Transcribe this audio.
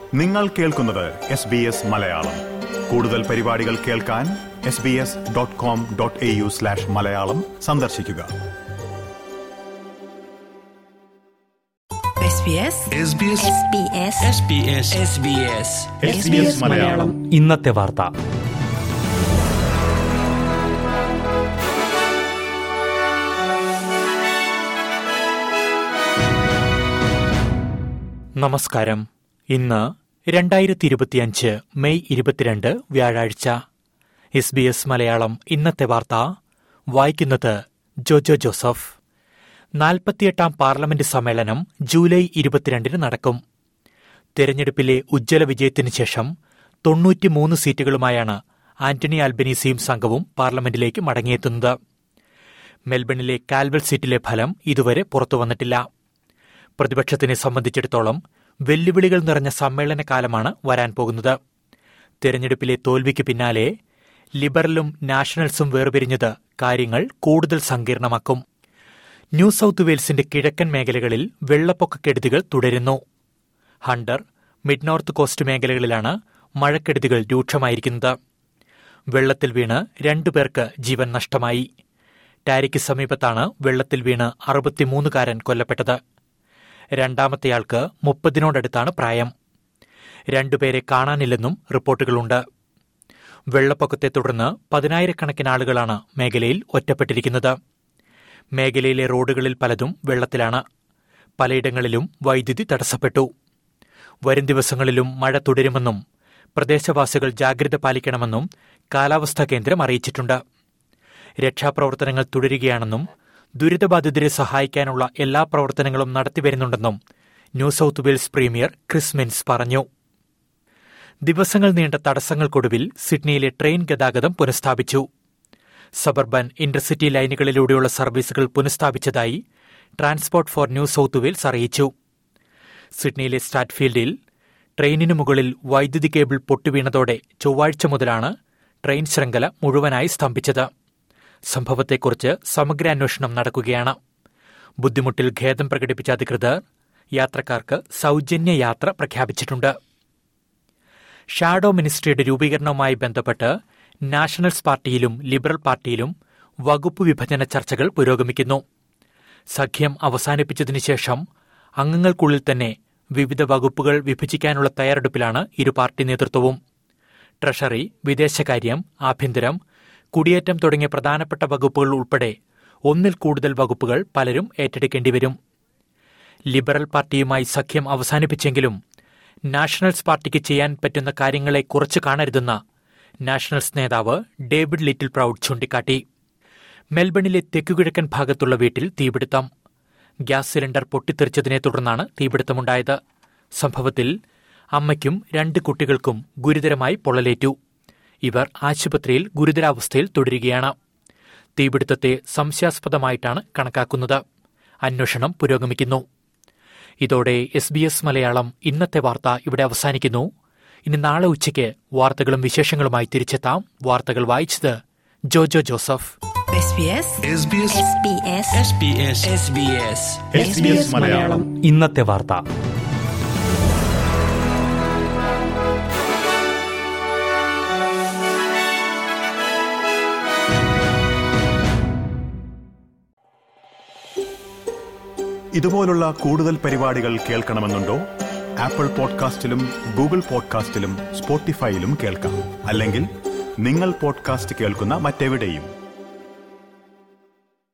നിങ്ങൾ കേൾക്കുന്നത് S B S Malayalam കൂടുതൽ പരിപാടികൾ കേൾക്കാൻ S B S dot com dot A U slash Malayalam സന്ദർശിക്കുക SBS SBS SBS SBS SBS SBS Malayalam ഇന്നത്തെ വാർത്ത നമസ്കാരം ഇന്ന് രണ്ടായിരത്തി ഇരുപത്തിയഞ്ച് മെയ് ഇരുപത്തിരണ്ട് വ്യാഴാഴ്ച എസ് ബി എസ് മലയാളം ഇന്നത്തെ വാർത്ത വായിക്കുന്നത് ജോജോ ജോസഫ് നാൽപ്പത്തിയെട്ടാം പാർലമെന്റ് സമ്മേളനം ജൂലൈ ഇരുപത്തിരണ്ടിന് നടക്കും തെരഞ്ഞെടുപ്പിലെ ഉജ്ജ്വല വിജയത്തിന് ശേഷം തൊണ്ണൂറ്റിമൂന്ന് സീറ്റുകളുമായാണ് ആന്റണി ആൽബനീസിയും സംഘവും പാർലമെന്റിലേക്ക് മടങ്ങിയെത്തുന്നത് മെൽബണിലെ കാൽവൽ സീറ്റിലെ ഫലം ഇതുവരെ പുറത്തുവന്നിട്ടില്ല പ്രതിപക്ഷത്തിനെ സംബന്ധിച്ചിടത്തോളം വെല്ലുവിളികൾ നിറഞ്ഞ സമ്മേളന കാലമാണ് വരാൻ പോകുന്നത് തെരഞ്ഞെടുപ്പിലെ തോൽവിക്ക് പിന്നാലെ ലിബറലും നാഷണൽസും വേർപിരിഞ്ഞത് കാര്യങ്ങൾ കൂടുതൽ സങ്കീർണമാക്കും ന്യൂ സൌത്ത് വെയിൽസിന്റെ കിഴക്കൻ മേഖലകളിൽ വെള്ളപ്പൊക്കക്കെടുതികൾ തുടരുന്നു ഹണ്ടർ മിഡ് നോർത്ത് കോസ്റ്റ് മേഖലകളിലാണ് മഴക്കെടുതികൾ രൂക്ഷമായിരിക്കുന്നത് വെള്ളത്തിൽ വീണ് രണ്ടുപേർക്ക് ജീവൻ നഷ്ടമായി ടാരിക്ക് സമീപത്താണ് വെള്ളത്തിൽ വീണ് അറുപത്തിമൂന്നുകാരൻ കൊല്ലപ്പെട്ടത് രണ്ടാമത്തെയാൾക്ക് മുപ്പതിനോടടുത്താണ് പ്രായം രണ്ടുപേരെ കാണാനില്ലെന്നും റിപ്പോർട്ടുകളുണ്ട് വെള്ളപ്പൊക്കത്തെ തുടർന്ന് പതിനായിരക്കണക്കിന് ആളുകളാണ് മേഖലയിൽ ഒറ്റപ്പെട്ടിരിക്കുന്നത് മേഖലയിലെ റോഡുകളിൽ പലതും വെള്ളത്തിലാണ് പലയിടങ്ങളിലും വൈദ്യുതി തടസ്സപ്പെട്ടു വരും ദിവസങ്ങളിലും മഴ തുടരുമെന്നും പ്രദേശവാസികൾ ജാഗ്രത പാലിക്കണമെന്നും കാലാവസ്ഥാ കേന്ദ്രം അറിയിച്ചിട്ടുണ്ട് രക്ഷാപ്രവർത്തനങ്ങൾ തുടരുകയാണെന്നും ദുരിതബാധിതരെ സഹായിക്കാനുള്ള എല്ലാ പ്രവർത്തനങ്ങളും നടത്തിവരുന്നുണ്ടെന്നും New South Wales premier Chris Minns പറഞ്ഞു ദിവസങ്ങൾ നീണ്ട തടസ്സങ്ങൾക്കൊടുവിൽ സിഡ്നിയിലെ ട്രെയിൻ ഗതാഗതം പുനഃസ്ഥാപിച്ചു സബർബൻ ഇന്റർസിറ്റി ലൈനുകളിലൂടെയുള്ള സർവീസുകൾ പുനഃസ്ഥാപിച്ചതായി transport for New South Wales അറിയിച്ചു സിഡ്നിയിലെ സ്റ്റാറ്റ്ഫീൽഡിൽ ട്രെയിനിനു മുകളിൽ വൈദ്യുതി കേബിൾ പൊട്ടുവീണതോടെ ചൊവ്വാഴ്ച മുതലാണ് ട്രെയിൻ ശൃംഖല മുഴുവനായി സ്തംഭിച്ചത് സംഭവത്തെക്കുറിച്ച് സമഗ്രാന്വേഷണം നടക്കുകയാണ് ബുദ്ധിമുട്ടിൽ ഖേദം പ്രകടിപ്പിച്ച അധികൃതർ യാത്രക്കാർക്ക് സൌജന്യ യാത്ര പ്രഖ്യാപിച്ചിട്ടുണ്ട് ഷാഡോ മിനിസ്ട്രിയുടെ രൂപീകരണവുമായി ബന്ധപ്പെട്ട് നാഷണൽസ് പാർട്ടിയിലും ലിബറൽ പാർട്ടിയിലും വകുപ്പ് വിഭജന ചർച്ചകൾ പുരോഗമിക്കുന്നു സഖ്യം അവസാനിപ്പിച്ചതിനു ശേഷം അംഗങ്ങൾക്കുള്ളിൽ തന്നെ വിവിധ വകുപ്പുകൾ വിഭജിക്കാനുള്ള തയ്യാറെടുപ്പിലാണ് ഇരു പാർട്ടി നേതൃത്വവും ട്രഷറി വിദേശകാര്യം ആഭ്യന്തരം കുടിയേറ്റം തുടങ്ങിയ പ്രധാനപ്പെട്ട വകുപ്പുകൾ ഉൾപ്പെടെ ഒന്നിൽ കൂടുതൽ വകുപ്പുകൾ പലരും ഏറ്റെടുക്കേണ്ടിവരും ലിബറൽ പാർട്ടിയുമായി സഖ്യം അവസാനിപ്പിച്ചെങ്കിലും നാഷണൽസ് പാർട്ടിക്ക് ചെയ്യാൻ പറ്റുന്ന കാര്യങ്ങളെ കുറച്ചു കാണരുതെന്ന് നാഷണൽസ് നേതാവ് ഡേവിഡ് ലിറ്റിൽ പ്രൌഡ് ചൂണ്ടിക്കാട്ടി മെൽബണിലെ തെക്കുകിഴക്കൻ ഭാഗത്തുള്ള വീട്ടിൽ തീപിടുത്തം ഗ്യാസ് സിലിണ്ടർ പൊട്ടിത്തെറിച്ചതിനെ തുടർന്നാണ് തീപിടുത്തമുണ്ടായത് സംഭവത്തിൽ അമ്മയ്ക്കും രണ്ട് കുട്ടികൾക്കും ഗുരുതരമായി പൊള്ളലേറ്റു ഇവർ ആശുപത്രിയിൽ ഗുരുതരാവസ്ഥയിൽ തുടരുകയാണ് തീപിടുത്തത്തെ സംശയാസ്പദമായിട്ടാണ് കണക്കാക്കുന്നത് അന്വേഷണം പുരോഗമിക്കുന്നു ഇതോടെ എസ് ബി എസ് മലയാളം ഇന്നത്തെ വാർത്ത ഇവിടെ അവസാനിക്കുന്നു ഇനി നാളെ ഉച്ചയ്ക്ക് വാർത്തകളും വിശേഷങ്ങളുമായി തിരിച്ചെത്താം വാർത്തകൾ വായിച്ചത് Jojo Joseph SBS SBS SBS SBS SBS S B S Malayalam ഇന്നത്തെ വാർത്ത ഇതുപോലുള്ള കൂടുതൽ പരിപാടികൾ കേൾക്കണമെന്നുണ്ടോ ആപ്പിൾ പോഡ്കാസ്റ്റിലും ഗൂഗിൾ പോഡ്കാസ്റ്റിലും സ്പോട്ടിഫൈയിലും കേൾക്കാം അല്ലെങ്കിൽ നിങ്ങൾ പോഡ്കാസ്റ്റ് കേൾക്കുന്ന മറ്റെവിടെയും